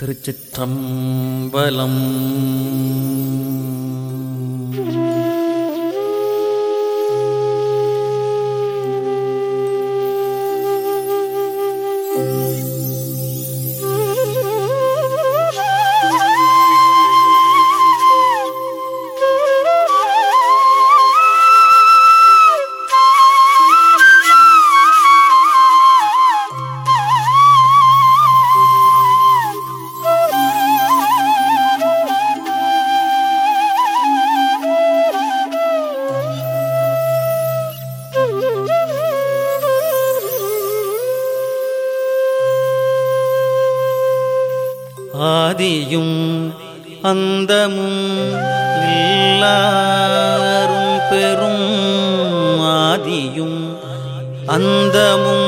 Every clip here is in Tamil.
திருச்சிற்றம்பலம் ஆதியும் அந்தமும் எல்லாரும் பெரும் ஆதியும் அந்தமும்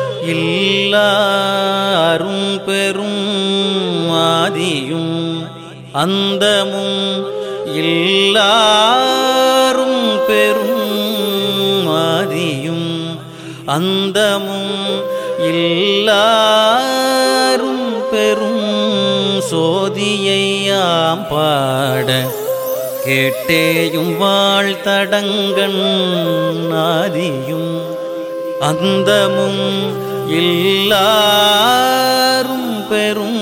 எல்லாரும் பெரும் ஆதியும் அந்தமும் எல்லாரும் பெரும் ஆதியும் அந்தமும் எல்லாரும் பெரும் சோதியையாம் பாட கேட்டேயும் வாழ்த்தடங்கண் ஆதியும் அந்தமும் எல்லாரும் பெரும்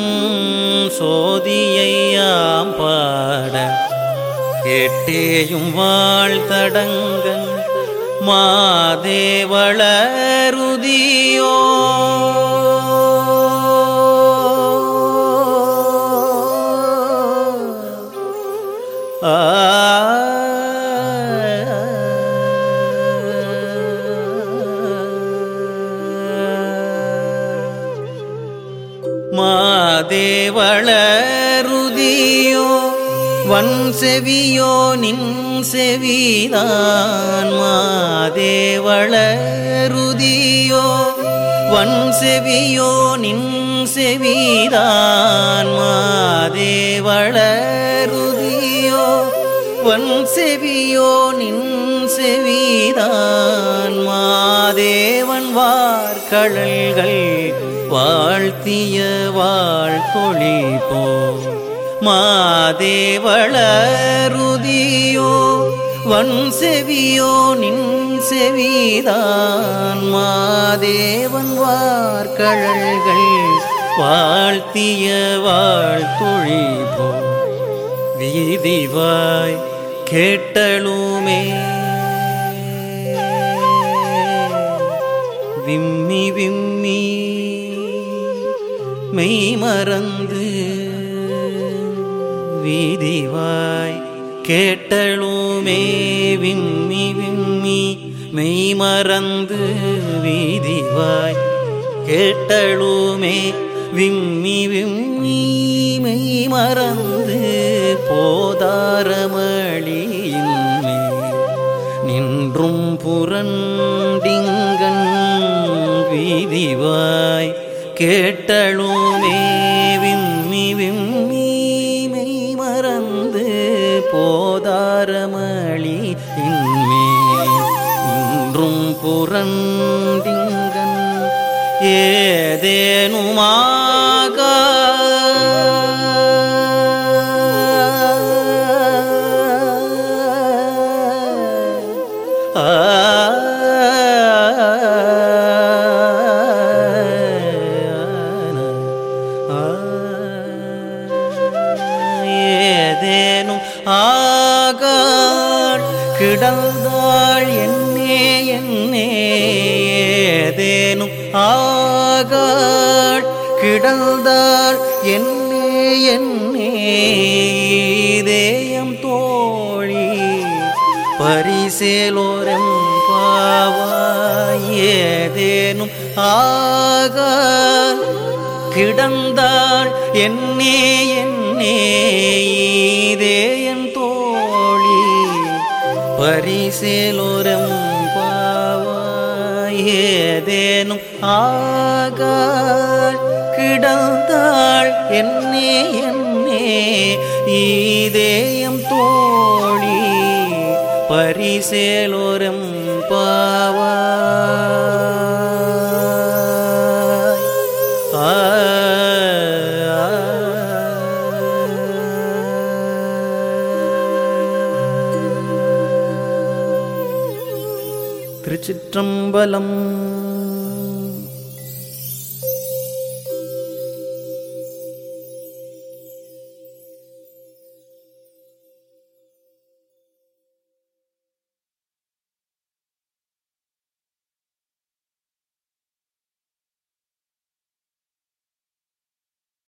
சோதியையாம் பாட கேட்டேயும் வாழ்த்தடங்கன் மாதேவளருதியோ ஆ மாதேவளருதியோ வன் செவியோ நின் செவிதான் மாதேவளருதியோ வன் செவியோ நின் செவிதான் மாதேவளருதியோ வன் செவியோ நின் செவிதான் மாதேவன் வார்கழல்கள் வாழ்த்திய வாழ்த்தொழி போ மாதேவளருதியோ வன் செவியோ நின் செவிதான் மாதேவன் வார்கழல்கள் வாழ்த்திய வாழ்த்தொழி போ வீதிவாய் கேட்டலுமே விம்மி விம்மி மெய் மறந்து வீதிவாய் கேட்டலுமே விம்மி விம்மி மெய் மறந்து வீதிவாய் கேட்டலுமே விம்மி விம்மி மெய் மறந்து போதாரமளியின்மே நின்றும் புரண்டிங்கன் வீதிவாய் கேட்டலுமே விம்மி விம்மி மெய் மறந்து போதாரமளி இன்மே இன்றும் புரண்டிங்கன் ஏதேனுமாக ஏதேனும் ஆகாள் கிடந்தாள் என்னே என்னே ஏதேனும் ஆகாள் கிடந்தாள் என்னே என்னே இதேயம் தோழி பரிசேலோரம் பாவாய் ஏதேனும் ஆகாள் கிடந்தாள் என்னே என்னே இதேயன் தோழி பரிசேலோரம் பாவாய் ஏதேனும் ஆகாள் கிடந்தாள் என்னே என்னே இதேயம் தோழி பரிசேலோரம் பாவாய் ஆ திருச்சிற்றம்பலம்